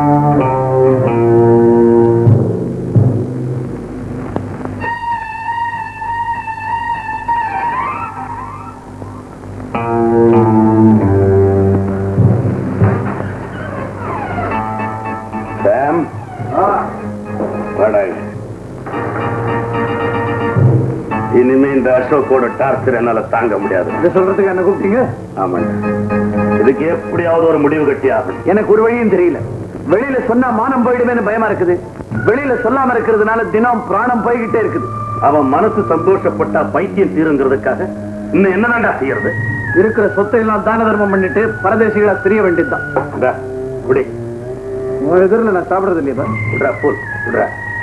சாம் வாடா இங்க. இனிமே இந்த அசோக்கோட டார்ச்சர் என்னால தாங்க முடியாது இதை சொல்றதுக்கு என்ன கூப்பிட்டீங்க ஆமாங்க இதுக்கு எப்படியாவது ஒரு முடிவு கட்டி ஆகணும் எனக்கு ஒரு வழியும் தெரியல வெளியில சொன்னா மானம் போயிடுமேன்னு பயமா இருக்குது வெளியில சொல்லாம இருக்கிறதுனால தினம் பிராணம் போய்கிட்டே இருக்குது அவன் மனசு சந்தோஷப்பட்டா பைத்தியம் தீருங்கிறதுக்காக இன்னும் என்னதான்டா செய்யறது இருக்கிற சொத்தை எல்லாம் தான தர்மம் பண்ணிட்டு பரதேசிகளா தெரிய வேண்டியதுதான் இந்தா, குடி உன் எதிரில் நான் சாப்பிடுறது இல்லையா விடுறா போல் விடுறா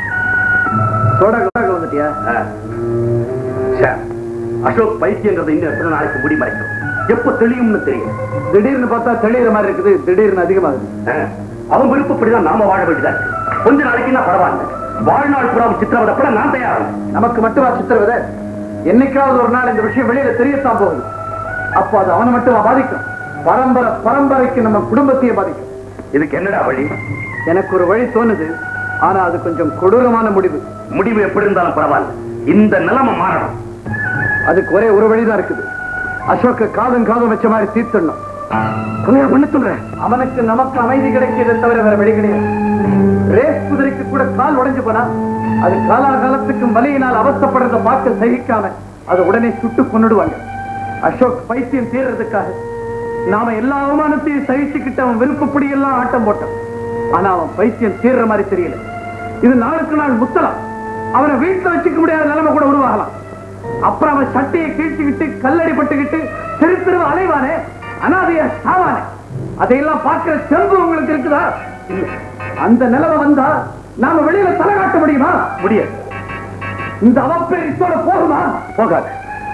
சோடா கடாக்க வந்துட்டியா ஆ. சாம், அசோக் பைத்தியங்கிறது இன்னும் எத்தனை நாளைக்கு முடி மறைக்கும் எப்ப தெளியும்னு தெரியும் திடீர்னு பார்த்தா தெளிகிற மாதிரி இருக்குது திடீர்னு அதிகமாகுது ஆ. அவன் விருப்பப்படிதான் நாம வாழ வேண்டியதா இருக்கு கொஞ்ச நாளைக்கு நான் பரவாயில்ல வாழ்நாள் புறம் சித்திரவதைப்பட நான் தயாராக நமக்கு மட்டுமா சித்திரவதை என்னைக்காவது ஒரு நாள் இந்த விஷயம் வெளியில தெரியத்தான் போகுது அப்போ அது அவனை மட்டுமா பாதிக்கும் பரம்பரை பரம்பரைக்கு நம்ம குடும்பத்தையே பாதிக்கும் இதுக்கு என்னடா வழி எனக்கு ஒரு வழி தோணுது ஆனா அது கொஞ்சம் கொடூரமான முடிவு முடிவு எப்படி இருந்தாலும் பரவாயில்ல இந்த நிலைமை மாறணும் அதுக்கு ஒரே ஒரு வழிதான் இருக்குது அசோக்க காதும் காதும் வச்ச மாதிரி தீர்த்தணும் கொஞ்சம் பண்ண சொல்றேன் அவனுக்கு நமக்கு அமைதி கிடைக்கிறதை தவிர வேற வழி கிடையாது ரேஸ் குதிரைக்கு கூட கால் உடைஞ்சு போனா அது காலாகாலத்துக்கும் வலியினால் அவஸ்தப்படுறத பார்க்க சகிக்காம அதை உடனே சுட்டு கொன்னுடுவாங்க அசோக் பைத்தியம் தீர்றதுக்காக நாம எல்லா அவமானத்தையும் சகிச்சுக்கிட்டு அவன் விருப்பப்படி எல்லாம் ஆட்டம் போட்டான் ஆனா அவன் பைத்தியம் தீர்ற மாதிரி தெரியல இது நாளுக்கு நாள் முத்தலாம் அவனை வீட்டுல வச்சுக்க முடியாத நிலைமை கூட உருவாகலாம் அப்புறம் அவன் சட்டையை கீழ்ச்சிக்கிட்டு கல்லடி பட்டுக்கிட்டு தெரு தெருவு அலைவானே அனாதைய சாவானே அதையெல்லாம் பார்க்கிற செம்பு உங்களுக்கு இருக்குதா இல்ல அந்த நிலைமை வந்தா நாம வெளியில தலை காட்ட முடியுமா முடியாது இந்த அவப்பேரித்தோட போகுமா போகாது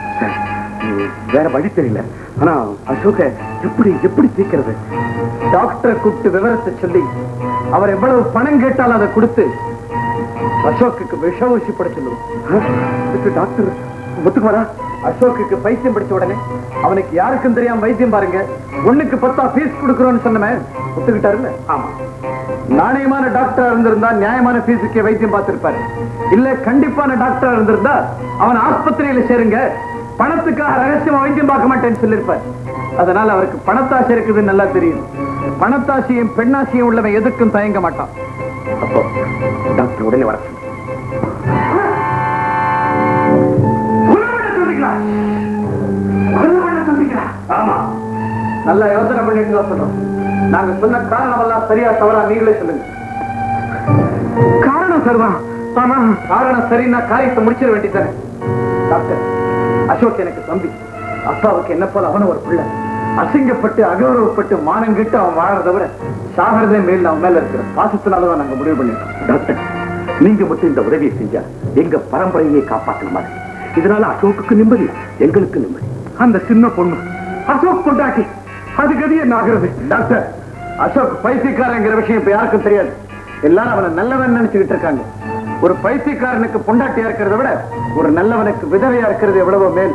வேற வழி தெரியல ஆனா அசோக எப்படி எப்படி தீக்கிறது டாக்டரை கூப்பிட்டு விவரத்தை சொல்லி அவர் எவ்வளவு பணம் கேட்டாலும் அதை கொடுத்து அசோக்குக்கு விஷ ஊசி போட சொல்லுவோம் இதுக்கு டாக்டர் ஒத்துக்குவாரா அசோக்குக்கு பைத்தியம் பிடிச்ச உடனே அவனுக்கு யாருக்கும் தெரியாம வைத்தியம் பாருங்க ஒண்ணுக்கு பத்தா ஃபீஸ் கொடுக்குறோம்னு சொன்னமே ஒத்துக்கிட்டாருல்ல ஆமா நாணயமான டாக்டரா இருந்திருந்தா நியாயமான ஃபீஸுக்கே வைத்தியம் பார்த்திருப்பாரு இல்ல கண்டிப்பான டாக்டரா இருந்திருந்தா அவன் ஆஸ்பத்திரியில சேருங்க பணத்துக்காக ரகசியமா வைத்தியம் பார்க்க மாட்டேன்னு சொல்லியிருப்பார் அதனால அவருக்கு பணத்தாசை இருக்குதுன்னு நல்லா தெரியும் பணத்தாசையும் பெண்ணாசையும் உள்ளவன் எதுக்கும் தயங்க மாட்டான் அப்போ டாக்டர் உடனே வர ஆமா நல்லா யோசனை பண்ணிட்டு தான் சொல்றோம் நாங்க சொன்ன காரணம் எல்லாம் சரியா தவறா நீங்களே சொல்லுங்க காரணம் சரிதான் ஆமா காரணம் சரின்னா காரியத்தை முடிச்சிட வேண்டியதானே டாக்டர் அசோக் எனக்கு தம்பி அப்பாவுக்கு என்ன போல அவனும் ஒரு பிள்ளை அசிங்கப்பட்டு அகௌரவப்பட்டு மானங்கிட்டு அவன் வாழறத விட சாகிறதே மேல் அவன் மேல இருக்கிற பாசத்தினாலதான் நாங்க முடிவு பண்ணிட்டோம் டாக்டர் நீங்க மட்டும் இந்த உதவியை செஞ்சா எங்க பரம்பரையை காப்பாற்றின மாதிரி இதனால அசோக்குக்கு நிம்மதி எங்களுக்கு நிம்மதி அந்த சின்ன பொண்ணு அசோக் கொண்டாட்டி அது கதி என்ன ஆகிறது டாக்டர் அசோக் பைத்தியக்காரங்கிற விஷயம் இப்ப யாருக்கும் தெரியாது எல்லாரும் அவனை நல்லவன் நினைச்சுக்கிட்டு இருக்காங்க ஒரு பைத்தியக்காரனுக்கு பொண்டாட்டியா இருக்கிறத விட ஒரு நல்லவனுக்கு விதவையா இருக்கிறது எவ்வளவோ மேல்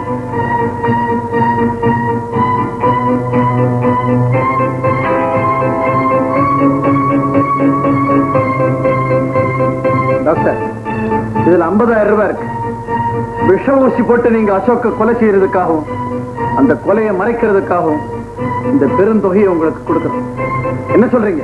டாக்டர் இதுல 50000 ரூபாய் இருக்கு விஷ ஊசி போட்டு நீங்க அசோக்க கொலை செய்யறதுக்காகவும் அந்த கொலையை மறைக்கிறதுக்காகவும் இந்த பெருந்தொகையை உங்களுக்கு கொடுக்குறோம் என்ன சொல்றீங்க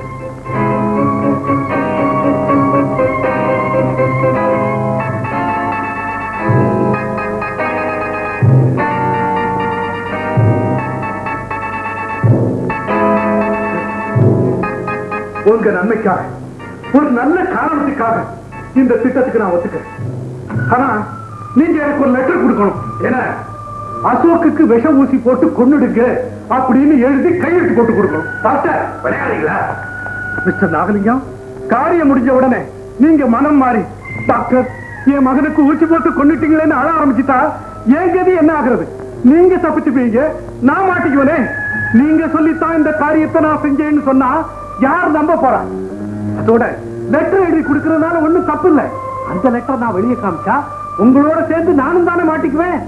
உங்க நன்மைக்காக ஒரு நல்ல காரணத்துக்காக இந்த திட்டத்துக்கு நான் ஒத்துக்கிறேன் ஆனா நீங்க எனக்கு ஒரு லெட்டர் கொடுக்கணும் என்ன அசோக்குக்கு விஷ ஊசி போட்டு கொன்னுடுங்க அப்படின்னு எழுதி கையெழுத்து போட்டு கொடுக்கணும் டாக்டர் விளையாடுறீங்களா மிஸ்டர் நாகலிங்கம் காரியம் முடிஞ்ச உடனே நீங்க மனம் மாறி டாக்டர் என் மகனுக்கு ஊசி போட்டு கொன்னுட்டீங்களேன்னு அழ ஆரம்பிச்சுட்டா என் கதி என்ன ஆகுறது நீங்க தப்பிச்சுப்பீங்க நான் மாட்டிக்குவனே நீங்க சொல்லித்தான் இந்த காரியத்தை நான் செஞ்சேன்னு சொன்னா யார் நம்ப போறா அதோட லெட்டர் எழுதி கொடுக்கறதுனால ஒண்ணும் தப்பு இல்ல அந்த லெட்டர் நான் வெளியே காமிச்சா உங்களோட சேர்ந்து நானும் தானே மாட்டிக்குவேன்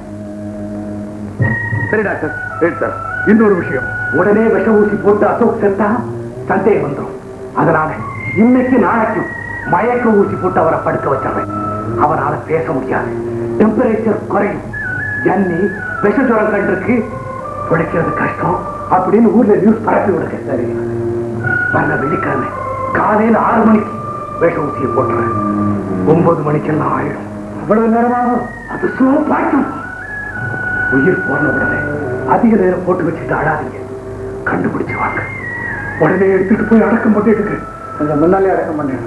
சரி டாக்டர் சரி சார் இன்னொரு விஷயம் உடனே விஷ ஊசி போட்டு அசோக் செத்தா சந்தேகம் வந்துடும் அதனால இன்னைக்கு நாளைக்கும் மயக்க ஊசி போட்டு அவரை படுக்க வச்சிடுறேன் அவரால பேச முடியாது டெம்பரேச்சர் குறையும் ஜன்னி விஷ ஜுரம் கண்டிருக்கு பிழைக்கிறது கஷ்டம் அப்படின்னு ஊர்ல நியூஸ் பரப்பி விடுங்க சரி வர்ற வெள்ளிக்கிழமை காலையில ஆறு மணிக்கு விஷ ஊசியை போட்டுறேன் ஒன்பது மணிக்கெல்லாம் ஆயிடும் அவ்வளவு நேரமாகும் அது ஸ்லோ பாய்க்கும் உயிர் போன உடனே அதிக நேரம் போட்டு வச்சுட்டு அழாதீங்க கண்டுபிடிச்சு வாங்க உடனே எடுத்துட்டு போய் அடக்கம் பண்ணிட்டு கொஞ்சம் முன்னாலே அடக்கம் பண்ணேன்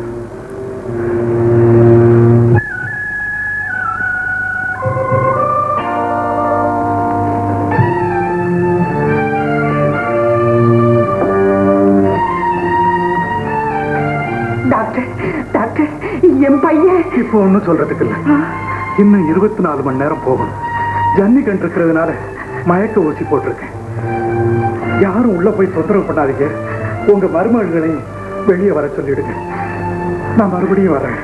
டாக்டர் டாக்டர் என் பையன் இப்போ ஒண்ணும் சொல்றதுக்கு இல்ல இன்னும் இருபத்தி நாலு மணி நேரம் போகணும் ஜன்னி கண்டு இருக்கிறதுனால மயக்க ஊசி போட்டிருக்கேன் யாரும் உள்ள போய் தொந்தரவு பண்ணாதீங்க உங்க மருமகளையும் வெளியே வர சொல்லிடுங்க நான் மறுபடியும் வரேன்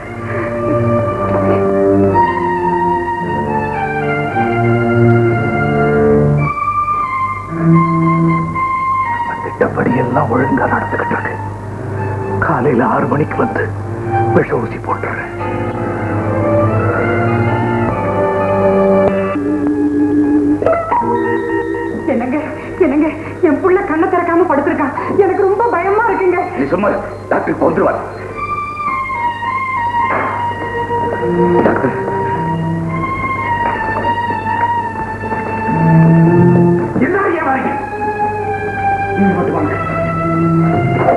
திட்டப்படி எல்லாம் ஒழுங்கா நடந்துகிட்டு இருக்கு காலையில ஆறு மணிக்கு வந்து விஷ ஊசி போட்டுறேன் என்னங்க என்னங்க என் புள்ள கண்ணை திறக்காம படுத்திருக்கான் எனக்கு ரொம்ப பயமா இருக்குங்க நீ சும்மா இரு. டாக்டர் இப்ப வந்துருவார் டாக்டர் என்ன ஏன் வரீங்க நீங்க மட்டும் வாங்க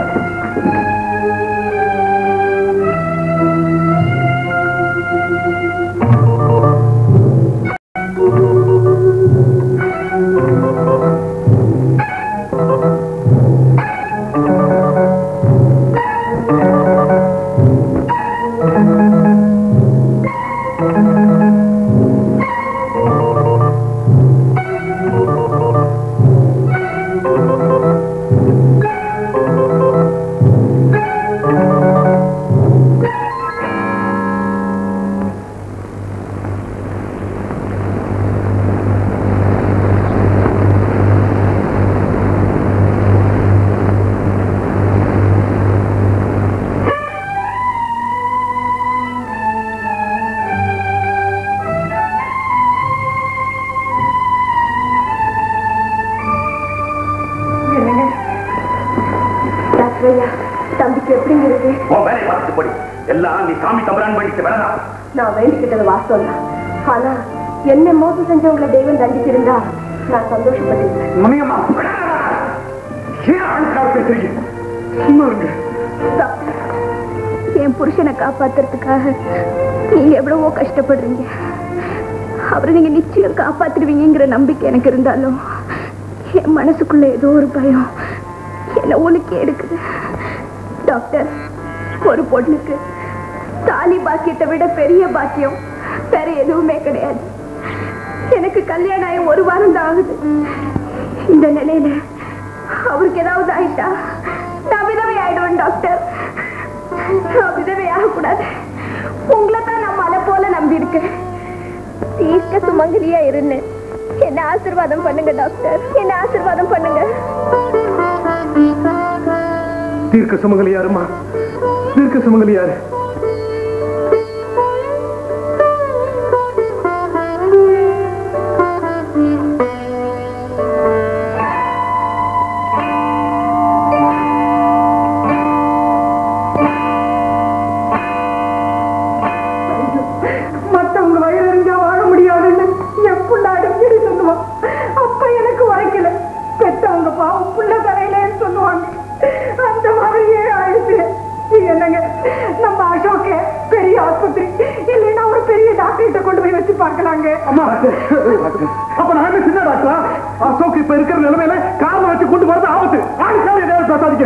என்னங்க டாக்டர் ஐயா தம்பிக்கு எப்படிங்க இருக்கு உன் வேலையை பார்த்துட்டு போடி எல்லாம் நீ சாமி தம்பரான் பண்ணிட்டு வேணாம் நான் வேண்டிக்கிட்டது வாஸ்தவம் தான் ஆனா என்ன மோசம் செஞ்சவங்களை தெய்வம் தண்டிச்சிருந்தா நான் சந்தோஷப்பட்டிருக்கேன் முனியம்மா ஏன் ஆளுக்காக பேசுறீங்க சும்மா இருங்க என் புருஷனை காப்பாத்துறதுக்காக நீங்க எவ்வளவோ கஷ்டப்படுறீங்க அவரை நீங்க நிச்சயம் காப்பாத்துருவீங்கிற நம்பிக்கை எனக்கு இருந்தாலும் என் மனசுக்குள்ள ஏதோ ஒரு பயம் என்ன உனக்கு எடுக்குது டாக்டர் ஒரு பொண்ணுக்கு தாலி பாக்கியத்தை விட பெரிய பாக்கியம் வேற எதுவுமே கிடையாது எனக்கு கல்யாணம் ஆகி ஒரு வாரம் தான் ஆகுது இந்த நிலையில அவருக்கு ஏதாவது ஆயிட்டா நான் விதவை ஆயிடுவேன் டாக்டர் நான் விதவை ஆகக்கூடாது உங்களை தான் நான் மலை போல நம்பி இருக்கேன் தீர்க்க சுமங்கலியா இருந்தேன் என்ன ஆசீர்வாதம் பண்ணுங்க டாக்டர் என்ன ஆசீர்வாதம் பண்ணுங்க தீர்க்க சுமங்கலி யாருமா தீர்க்க சுமங்கலி யாரு மத்தவங்க வயிறு எறிஞ்சா வாழ முடியாதுன்னு என் புள்ள அடிக்கடி சொல்லுவான் அப்ப எனக்கு உரைக்கல பெத்தவங்க பாவம் புள்ள தரையிலேன்னு சொல்லுவாங்க அந்த மாதிரியே ஆயிடுச்சு என்னங்க நம்ம அசோக்க பெரிய ஆஸ்பத்திரி இல்லைன்னா ஒரு பெரிய டாக்டர்கிட்ட கொண்டு போய் வச்சு பார்க்கலாங்க அம்மா அப்ப நான் என்ன சின்ன டாக்டரா அசோக் இப்ப இருக்கிற நிலைமையில காரணம் வச்சு கொண்டு போறது ஆபத்து ஆளுக்காக ஏதாவது பேசாதீங்க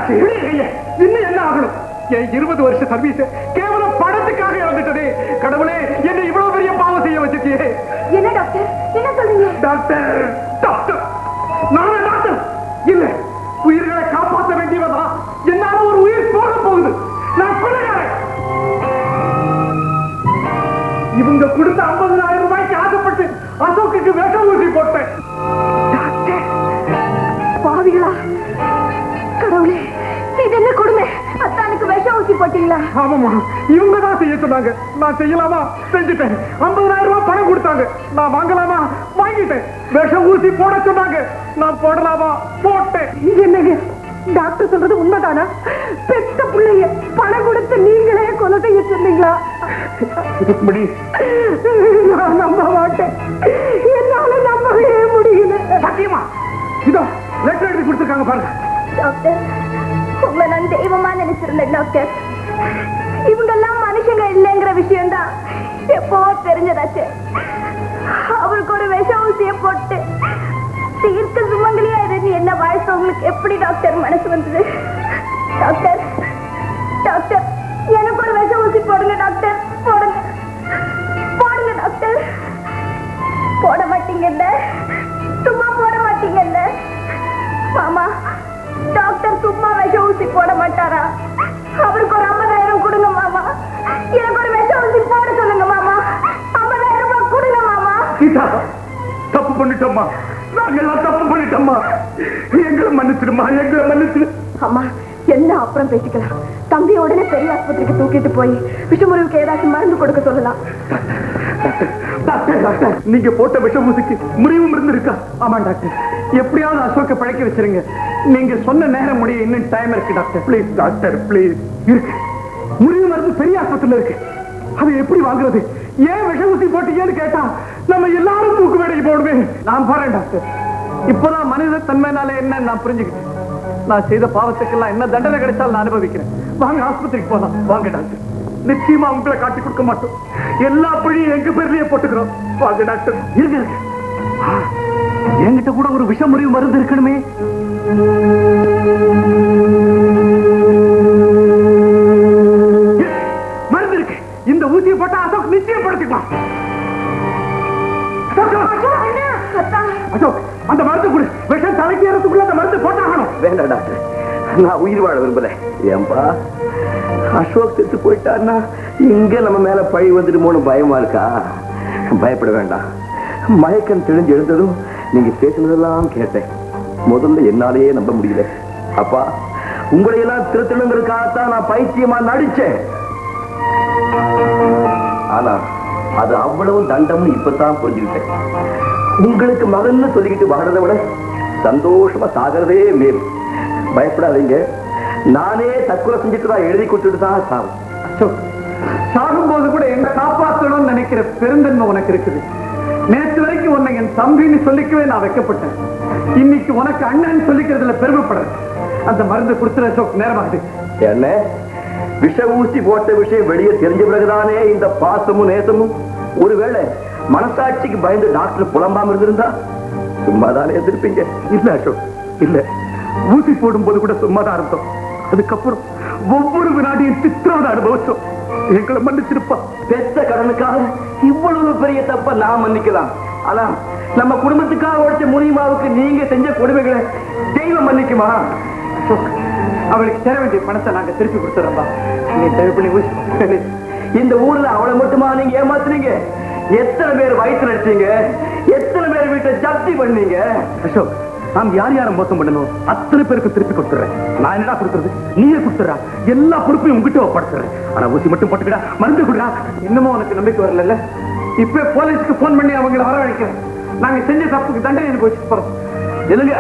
என்னாச்சு இன்னும் என்ன ஆகணும் என் இருபது வருஷ சர்வீஸ் கேவலம் பணத்துக்காக இழந்துட்டதே கடவுளே என்னை இவ்வளவு பெரிய பாவம் செய்ய வச்சிருக்கியே என்ன டாக்டர் என்ன சொல்றீங்க டாக்டர் டாக்டர் நானே டாக்டர் இல்ல உயிர்களை காப்பாற்ற வேண்டியவதா என்னால ஒரு உயிர் போக போகுது நான் கொலைகாரன் இவங்க கொடுத்த 50000 ரூபாய்க்கு ஆசைப்பட்டு அசோக்குக்கு விஷ ஊசி போட்டேன் டாக்டர் பாவிகளா கடவுளே இது என்ன கொடுமை அத்தானுக்கு விஷ ஊசி போட்டீங்களா ஆமாமா இவங்க தான் செய்ய சொன்னாங்க நான் செய்யலாமா செஞ்சுட்டேன் 50000 ரூபாய் பணம் கொடுத்தாங்க நான் வாங்கலாமா வாங்கிட்டேன் விஷ ஊசி போட சொன்னாங்க நான் போடலாமா போட்டேன் என்னங்க டாக்டர் சொல்றது உண்மைதானா பெத்த பிள்ளைய பணம் கொடுத்து நீங்களே கொலை செய்ய சொன்னீங்களா இப்படி நான் நம்ப மாட்டேன் என்னால நம்பவே முடியல சத்தியமா இதோ லெட்டர் எழுதி கொடுத்துருக்காங்க பாருங்க டாக்டர் உங்களை நான் தெய்வமா நினைச்சிருந்தேன் டாக்டர் இவங்க எல்லாம் மனுஷங்க இல்லைங்கிற விஷயம் தான் எப்போ தெரிஞ்சதாச்சு அவருக்கு ஒரு விஷ ஊசியை போட்டு தீர்க்க சுமங்கலியா இருந்து என்ன வாழ்த்தவங்களுக்கு எப்படி டாக்டர் மனசு வந்தது டாக்டர் டாக்டர் எனக்கு ஒரு விஷ ஊசி போடுங்க டாக்டர் போடுங்க போடுங்க டாக்டர் போட மாட்டீங்கல்ல சும்மா போட மாட்டீங்கல்ல மாமா டாக்டர் சும்மா விஷ ஊசி போட மாட்டாரா அவருக்கு ஒரு ஐம்பதாயிரம் கொடுங்க மாமா எனக்கு ஒரு விஷ ஊசி போட சொல்லுங்க மாமா ஐம்பதாயிரம் ரூபாய் கொடுங்க மாமா சீதா தப்பு பண்ணிட்டோம்மா நாங்கெல்லாம் தப்பு பண்ணிட்டோம்மா எங்களை மன்னிச்சிடுமா எங்களை மன்னிச்சிடு அம்மா எல்லாம் அப்புறம் பேசிக்கலாம் தம்பி உடனே பெரிய ஆஸ்பத்திரிக்கு தூக்கிட்டு போய் விஷமுறிவுக்கு ஏதாச்சும் மருந்து கொடுக்க சொல்லலாம் டாக்டர் டாக்டர் நீங்க போட்ட விஷ ஊசிக்கு முறிவு மருந்து இருக்கா ஆமா டாக்டர் எப்படியாவது அசோக்க பழைக்க வச்சிருங்க நீங்க சொன்ன நேரம் முடிய இன்னும் டைம் இருக்கு டாக்டர் ப்ளீஸ் டாக்டர் ப்ளீஸ் இருக்கு முறிவு மருந்து பெரிய ஆஸ்பத்திரியில இருக்கு அதை எப்படி வாங்குறது ஏன் விஷ ஊசி போட்டீங்கன்னு கேட்டா நம்ம எல்லாரும் தூக்கு வேலைக்கு போடுவேன் நான் போறேன் டாக்டர் இப்பதான் மனித தன்மைனால என்ன நான் புரிஞ்சுக்கிட்டேன் நான் செய்த பாவத்துக்கெல்லாம் என்ன தண்டனை கிடைச்சாலும் நான் அனுபவிக்கிறேன் வாங்க ஆஸ்பத்திரிக்கு போலாம் வாங்க டாக்டர் நிச்சயமா உங்களை காட்டி கொடுக்க மாட்டோம் எல்லா பழியும் எங்க பேர்லயே போட்டுக்கிறோம் வாங்க டாக்டர் இருங்க இருங்க. ஆ, என்கிட்ட கூட ஒரு விஷமுறிவு மருந்து இருக்கணுமே இருக்கு. மருந்து இருக்கு இந்த ஊசியை போட்டா அசோக் நிச்சயம் படுத்திக்கலாம் அசோக் அந்த மருந்து கொடு விஷம் தலைக்கு ஏறதுக்குள்ள அந்த மருந்து போட்டாகணும் வேண்டாம் டாக்டர் நான் உயிர் வாழ விரும்பல ஏன்பா அசோக் செத்து போயிட்டான்னா இங்க நம்ம மேல பழி வந்துடுமோன்னு பயமா இருக்கா பயப்பட வேண்டாம் மயக்கம் தெளிஞ்சு எழுந்ததும் நீங்க பேசினதெல்லாம் கேட்டேன் முதல்ல என்னாலேயே நம்ப முடியல அப்பா உங்களை எல்லாம் திருத்தணுங்கிறதுக்காகத்தான் நான் பைத்தியமா நடிச்சேன் ஆனா அது அவ்வளவு தண்டம்னு இப்பதான் புரிஞ்சுக்கிட்டேன் உங்களுக்கு மகன்னு சொல்லிக்கிட்டு வாழறதை விட சந்தோஷமா சாகிறதே மேல் பயப்படாதீங்க நானே தற்கொலை செஞ்சுட்டு தான் எழுதி கொடுத்துட்டு தான் சாவும் அசோக் சாகும்போது கூட என்ன காப்பாற்றணும்னு நினைக்கிற பெருந்தன்மை உனக்கு இருக்குது நேற்று வரைக்கும் உன்னை என் தம்பின்னு சொல்லிக்கவே நான் வைக்கப்பட்டேன் இன்னைக்கு உனக்கு அண்ணன் சொல்லிக்கிறதுல பெருமைப்படுறேன் அந்த மருந்து கொடுத்துற அசோக் நேரமாகுது என்ன விஷ ஊசி போட்ட விஷயம் வெளியே தெரிஞ்ச பிறகுதானே இந்த பாசமும் நேசமும் ஒருவேளை மனசாட்சிக்கு பயந்து டாக்டர் புலம்பாம இருந்திருந்தா சும்மாதானே இருந்திருப்பீங்க இல்ல அசோக் இல்ல ஊசி போடும்போது கூட சும்மாதான் இருந்தோம் அதுக்கப்புறம் ஒவ்வொரு வினாடியும் சித்திரவதை அனுபவிச்சோம் எங்களை மன்னிச்சிருப்பா பெத்த கடனுக்காக இவ்வளவு பெரிய தப்ப நான் மன்னிக்கலாம் ஆனா நம்ம குடும்பத்துக்காக உழைச்ச முனிமாவுக்கு நீங்க செஞ்ச கொடுமைகளை தெய்வம் மன்னிக்குமா அசோக் அவளுக்கு சேர வேண்டிய பணத்தை நாங்க திருப்பி கொடுத்துறோம்பா நீ தயவு பண்ணி ஊசி போடு. இந்த ஊர்ல அவளை மட்டுமா நீங்க ஏமாத்துறீங்க எத்தனை பேர் வயிற்று அடிச்சீங்க எத்தனை பேர் வீட்டை ஜப்தி பண்ணீங்க அசோக் நாம் யார் யாரை மோசம் பண்ணணும் அத்தனை பேருக்கு திருப்பி கொடுத்துறேன் நான் என்னடா கொடுத்துறது நீயே கொடுத்துறா எல்லா பொறுப்பையும் உங்ககிட்ட ஒப்படைச்சிடுறேன் ஆனா ஊசி மட்டும் போட்டுக்கிடா மருந்து கொடுடா இன்னமும் உனக்கு நம்பிக்கை வரல இப்ப போலீஸ்க்கு போன் பண்ணி அவங்கள வரவழைக்கிறேன் நாங்க செஞ்ச தப்புக்கு தண்டனை அனுபவிச்சு போறோம் எதுங்க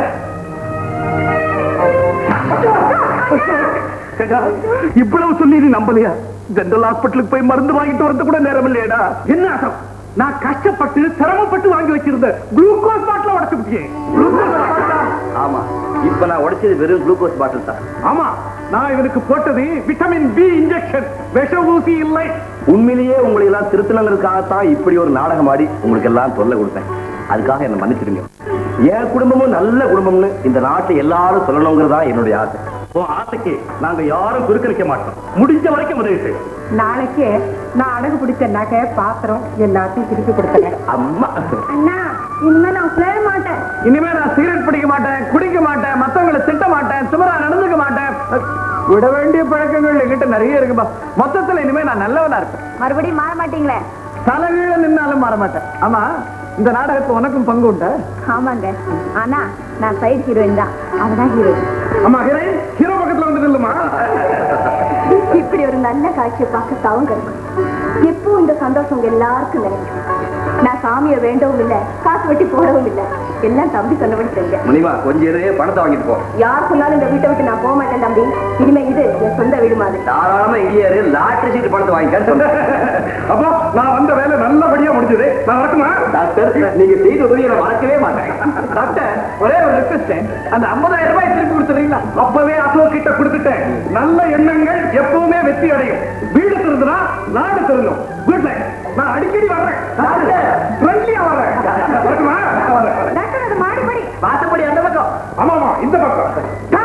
கேட்டா, இவ்வளவு சொல்லி நீ நம்பலையா ஜெனரல் ஹாஸ்பிட்டலுக்கு போய் மருந்து வாங்கிட்டு வரது கூட நேரம் இல்லையடா என்ன அசோக் நான் கஷ்டப்பட்டு சிரமப்பட்டு வாங்கி வச்சிருந்த குளுக்கோஸ் பாட்டில உடச்சு விட்டியே ஆமா இப்ப நான் உடைச்சது வெறும் குளுக்கோஸ் பாட்டில் தான் ஆமா நான் இவனுக்கு போட்டது விட்டமின் பி இன்ஜெக்ஷன் விஷ ஊசி இல்லை உண்மையிலேயே உங்களை எல்லாம் திருத்தலங்களுக்காகத்தான் இப்படி ஒரு நாடகம் ஆடி உங்களுக்கு எல்லாம் தொல்லை கொடுத்தேன் அதுக்காக என்ன மன்னிச்சிடுங்க என் குடும்பமும் நல்ல குடும்பம்னு இந்த நாட்டை எல்லாரும் சொல்லணுங்கிறதா என்னுடைய ஆசை உன் ஆசைக்கு நாங்க யாரும் குறுக்கணிக்க மாட்டோம் முடிஞ்ச வரைக்கும் உதவி செய்வோம் நாளைக்கு நான் அடகு பிடிச்ச நகை பாத்திரம் எல்லாத்தையும் திருப்பி கொடுத்துறேன் அம்மா அண்ணா இனிமே நான் சேர மாட்டேன் இனிமே நான் சிகரெட் பிடிக்க மாட்டேன் குடிக்க மாட்டேன் மத்தவங்களை திட்ட மாட்டேன் சுமரா நடந்துக்க மாட்டேன் விட வேண்டிய பழக்கங்கள் என்கிட்ட நிறைய இருக்குப்பா மொத்தத்துல இனிமே நான் நல்லவனா இருப்பேன் மறுபடியும் மாற மாட்டீங்களே தலைகீழ நின்னாலும் மாற மாட்டேன் ஆமா இந்த நாடகத்துல உனக்கும் பங்கு உண்டா ஆமாங்க ஆனா நான் சைடு ஹீரோயின் தான் அவதான் ஹீரோயின் ஆமா ஹீரோயின் ஹீரோ பக்கத்துல வந்து நில்லுமா இப்படி ஒரு நல்ல காட்சியை பார்க்க தவங்க இருக்கும் எப்போ இந்த சந்தோஷம் உங்க எல்லாருக்கும் நினைக்கும் நான் சாமியை வேண்டவும் இல்லை காசு வெட்டி போடவும் இல்லை எல்லாம் தம்பி சொன்னபடி செஞ்சேன் முனிவா கொஞ்சம் இரு, பணத்தை வாங்கிட்டு போ யார் சொன்னாலும் இந்த வீட்டை விட்டு நான் போக மாட்டேன் தம்பி இனிமே இது என் சொந்த வீடு மாதிரி தாராளமா இடியாரு லாட்டரி சீட்டு பணத்தை வாங்கிக்க சொன்னேன் அப்போ நான் வந்த வேலை நல்லபடியா முடிஞ்சது நான் வரட்டுமா டாக்டர் நீங்க செய்த உதவியை நான் மறக்கவே மாட்டேன் டாக்டர் ஒரே ஒரு ரிக்வெஸ்ட் அந்த 50000 ரூபாய் திருப்பி கொடுத்துறீங்களா அப்பவே அசோக் கிட்ட கொடுத்துட்டேன் நல்ல எண்ணங்கள் எப்பவுமே வெற்றி அடையும் வீடு திருந்துனா நாடு திருந்தும் குட் நைட் நான் அடிக்கடி வர்றேன் ஃப்ரெண்ட்லியா வர்றேன் வரட்டுமா? வரேன், வரேன். டாக்டர் அது மாடிப்படி வாசப்படி அந்த பக்கம் ஆமா ஆமா இந்த பக்கம்